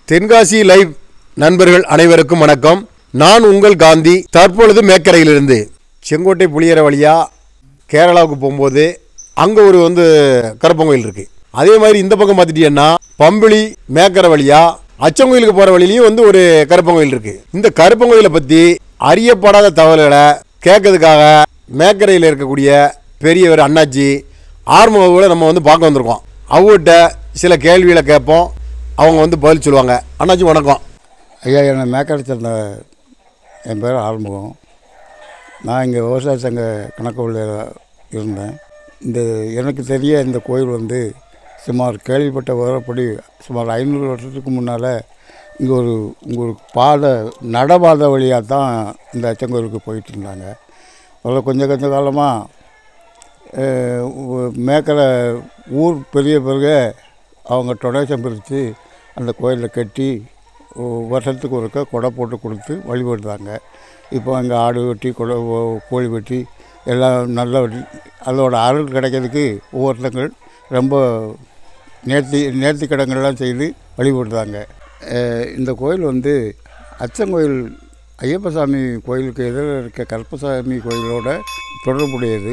Tenkasi live நண்பர்கள் அனைவருக்கும் வணக்கம் நான் உங்கள் காந்தி தற்பொழுது மேக்கரையிலிருந்து செங்கோட்டை புளியற வழியா கேரளாவுக்கு போகும்போது அங்கே ஒரு வந்து கருப்பங்கோயில் இருக்கு அதே மாதிரி இந்த பக்கம் பார்த்துட்டீங்கன்னா பம்பிளி மேக்கரை வழியா அச்சங்கோயிலுக்கு போகிற வழியிலையும் வந்து ஒரு கருப்பங்கோயில் இருக்கு இந்த கருப்பங்கோயிலை பற்றி அறியப்படாத தகவல்களை கேட்கறதுக்காக மேக்கரையில் இருக்கக்கூடிய பெரியவர் அண்ணாச்சி ஆறுமுகங்களை நம்ம வந்து பார்க்க வந்திருக்கோம் அவங்ககிட்ட சில கேள்விகளை கேட்போம் அவங்க வந்து பதில் சொல்லுவாங்க அண்ணாச்சி வணக்கம் ஐயா என்னை மேக்கடை சேர்ந்த என் பேர் ஆறுமுகம் நான் இங்கே விவசாய சங்க கணக்குள்ள இருந்தேன் இந்த எனக்கு தெரிய இந்த கோயில் வந்து சுமார் கேள்விப்பட்ட விவரப்படி சுமார் ஐநூறு வருஷத்துக்கு முன்னால் இங்கே ஒரு இங்கே ஒரு பாதை நடபாதை வழியாக தான் இந்த அச்சங்கோயிலுக்கு போயிட்டு இருந்தாங்க அதில் கொஞ்சம் கொஞ்ச காலமாக மேக்கரை ஊர் பெரிய பிறகு அவங்க டொனேஷன் பிரித்து அந்த கோயிலில் கட்டி ஒ- வருஷத்துக்கு ஒருக்கா கொடை போட்டு கொடுத்து வழிபடுறாங்க இப்போ அங்கே ஆடு வெட்டி கொடை ஓ- கோழி வெட்டி எல்லாம் நல்ல அதோட அருள் கிடைக்கிறதுக்கு ஒவ்வொருத்தங்கள் ரொம்ப நேர்த்தி நேர்த்தி கடங்கள்லாம் செய்து வழிபடுறாங்க அஹ் இந்த கோயில் வந்து அச்சங்கோயில் ஐயப்பசாமி கோயிலுக்கு எதிரில் இருக்க கருப்பசாமி கோயிலோட தொடர்புடையது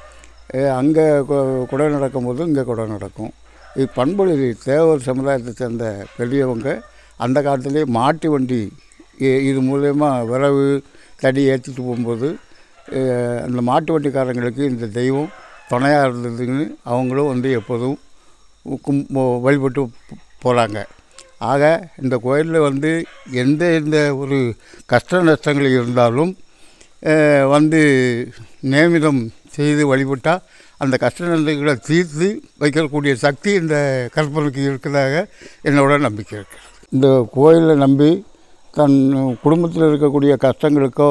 அங்கே கொடை நடக்கும்போது இங்கே கொடை நடக்கும் இது பண்பொழி தேவர் சமுதாயத்தை சேர்ந்த பெரியவங்க அந்த காலத்திலே மாட்டு வண்டி இ- இது மூலயமா விறகு தடி ஏற்றிட்டு போகும்போது அஹ், அந்த மாட்டு வண்டிக்காரங்களுக்கு இந்த தெய்வம் துணையாக இருந்ததுன்னு அவங்களும் வந்து எப்போதும் கும் வழிபட்டு போகிறாங்க ஆக இந்த கோயிலில் வந்து எந்த எந்த ஒரு கஷ்ட நஷ்டங்கள் இருந்தாலும் அஹ், வந்து நியமிதம் செய்து வழிபட்டால் அந்த கஷ்ட நஷ்டங்களை தீர்த்து வைக்கக்கூடிய சக்தி இந்த கற்பனைக்கு இருக்கிறதாக என்னோட நம்பிக்கை இருக்கு இந்த கோயிலை நம்பி தன் குடும்பத்தில் இருக்கக்கூடிய கஷ்டங்களுக்கோ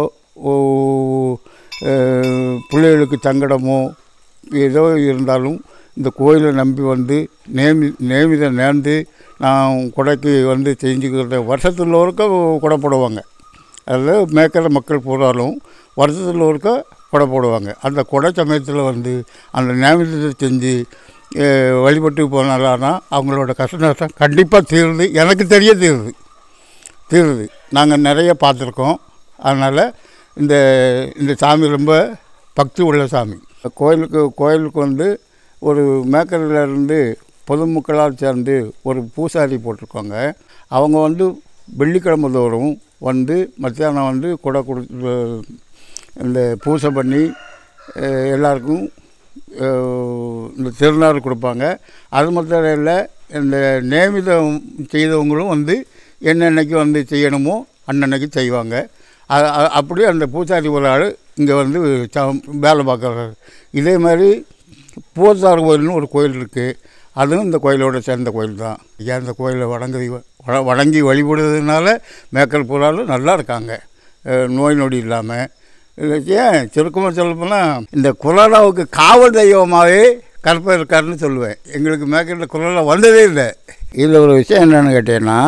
ஓ- அஹ், பிள்ளைகளுக்கு சங்கடமோ ஏதோ இருந்தாலும் இந்த கோயிலை நம்பி வந்து நேமி நேமிதம் நேர்ந்து நான் கொடைக்கு வந்து செஞ்சுக்கிறத வருஷத்தில் ஒருக்க கொடை போடுவாங்க அதில் மேற்கிற மக்கள் போனாலும் வருஷத்தில் ஒருக்க கொடை போடுவாங்க அந்த கொடை சமயத்தில் வந்து அந்த நேமிதத்தை செஞ்சு அஹ், வழிபட்டு போனாலானா அவங்களோட கஷ்ட நஷ்டம் கண்டிப்பாக தீருது எனக்கு தெரிய தீருது தீருது நாங்கள் நிறைய பார்த்துருக்கோம் அதனால் இந்த இந்த சாமி ரொம்ப பக்தி உள்ள சாமி கோயிலுக்கு கோயிலுக்கு வந்து ஒரு மேக்கரில் இருந்து பொதுமக்களால் சேர்ந்து ஒரு பூசாரி போட்டிருக்காங்க அவங்க வந்து வெள்ளிக்கிழமை தோறும் வந்து மத்தியானம் வந்து கொடை கொடுத்து இந்த பூசை பண்ணி அஹ், எல்லாருக்கும் அஹ், இந்த திருநாள் கொடுப்பாங்க அது மாத்திரம் இல்லை இந்த நியமிதம் செய்தவங்களும் வந்து என்னென்னைக்கு வந்து செய்யணுமோ அன்னன்னைக்கு செய்வாங்க அ- அ- அப்படியே அந்த பூசாரி ஒரு ஆள் இங்கே வந்து ச- வேலை பார்க்குறாரு இதே மாதிரி பூசார் கோயில்னு ஒரு கோயில் இருக்குது அதுவும் இந்த கோயிலோட சேர்ந்த கோயில் தான் ஏன் இந்த கோயிலை வணங்கி வ- வணங்கி வழிபடுறதுனால மேக்கல் பூராலும் நல்லா இருக்காங்க அஹ் நோய் நொடி இல்லாமல் ஏன் சுருக்கமாக சொல்லப்போனால் இந்த குரலாவுக்கு காவல் தெய்வமாகவே கற்பர் இருக்காருன்னு சொல்லுவேன் எங்களுக்கு மேக்கலில் குரலா வந்ததே இல்லை இதில் ஒரு விஷயம் என்னென்னு கேட்டீங்கன்னா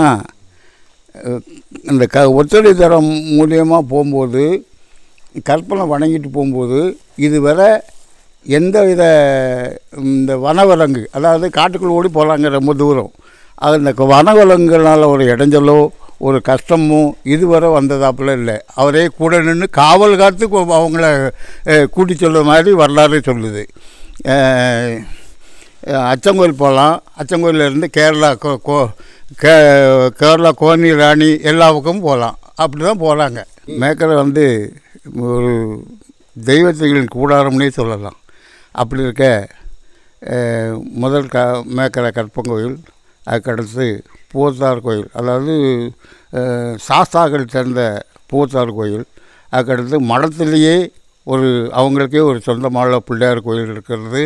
அஹ் இந்த க ஒத்தடி தரம் மூலியமாக போகும்போது கற்பனை வணங்கிட்டு போகும்போது இதுவரை எந்த வித இந்த வனவிலங்கு அதாவது காட்டுக்குள்ள ஓடி போகலாங்க ரொம்ப தூரம் அது இந்த வனவிலங்குகளால் ஒரு இடைஞ்சலோ ஒரு கஷ்டமோ இதுவரை வந்ததாப்புல இல்லை அவரே கூட நின்று காவல் காத்து கொ- அவங்கள அஹ், கூட்டி சொல்ல மாதிரி வரலாறு சொல்லுது அஹ், அச்சங்கோயில் போகலாம் அச்சங்கோயிலேருந்து கேரளா கோ கோ கே கேரளா கோனி ராணி எல்லா பக்கமும் போகலாம் அப்படி தான் போகிறாங்க மேக்கரை வந்து ஒரு தெய்வத்தைகளின் கூடாரம்னே சொல்லலாம் அப்படி இருக்க அஹ், முதல் க மேக்கரை கற்பங்கோயில் அதுக்கடுத்து பூத்தார் கோயில் அதாவது அஹ், சாஸ்தாக்கள் சேர்ந்த பூத்தார் கோயில் அதுக்கடுத்து மடத்துலேயே ஒரு அவங்களுக்கே ஒரு சொந்தமான பிள்ளையார் கோயில் இருக்கிறது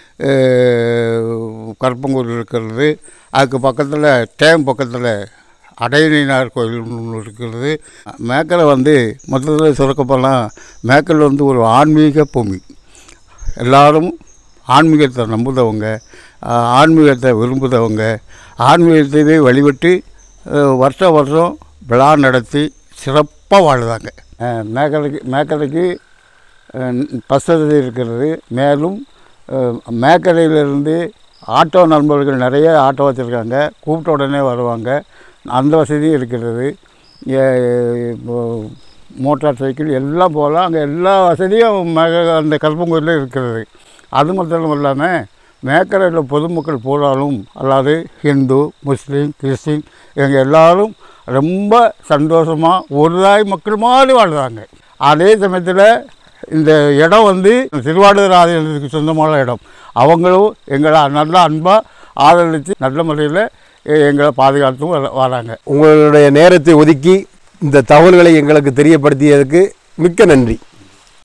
அஹ், கற்பங்கோயில் இருக்கிறது அதுக்கு பக்கத்தில் டேம் பக்கத்தில் அடையனார் கோயில் ஒன்று இருக்கிறது மேக்கலை வந்து மொத்தத்தில் சுரக்கப்போனால் மேக்கல் வந்து ஒரு ஆன்மீக பூமி எல்லாரும் ஆன்மீகத்தை நம்புதவங்க ஆஹ், ஆன்மீகத்தை விரும்புதவங்க ஆன்மீகத்தையே வழிபட்டு ஆஹ், வருஷம் வருஷம் விழா நடத்தி சிறப்பாக வாழுதாங்க ஆஹ், மேக்கலைக்கு மேக்கலைக்கு பஸ் வசதி இருக்கிறது மேலும் ஆஹ், மேக்கரையிலிருந்து ஆட்டோ நண்பர்கள் நிறைய ஆட்டோ வச்சுருக்காங்க கூப்பிட்ட உடனே வருவாங்க அந்த வசதியும் இருக்கிறது ஏ- இப்போ மோட்டார் சைக்கிள் எல்லாம் போகலாம் அங்கே எல்லா வசதியும் மக அந்த கருப்பங்கோயிலில் இருக்கிறது அது மட்டும் இல்லாமல் மேக்கரையில் பொதுமக்கள் போனாலும் அல்லாது ஹிந்து முஸ்லீம் கிறிஸ்டின் இவங்க எல்லாரும் ரொம்ப சந்தோஷமாக ஒரு தாய் மக்கள் மாதிரி வாழ்கிறாங்க அதே சமயத்தில் இந்த இடம் வந்து திருவாடூர் ஆதீனத்துக்கு சொந்தமான இடம் அவங்களும் எங்களை நல்லா அன்பாக ஆதரித்து நல்ல முறையில் எங்களை பாதுகாத்தும் வர- வராங்க உங்களுடைய நேரத்தை ஒதுக்கி இந்த தகவல்களை எங்களுக்கு தெரியப்படுத்தியதுக்கு மிக்க நன்றி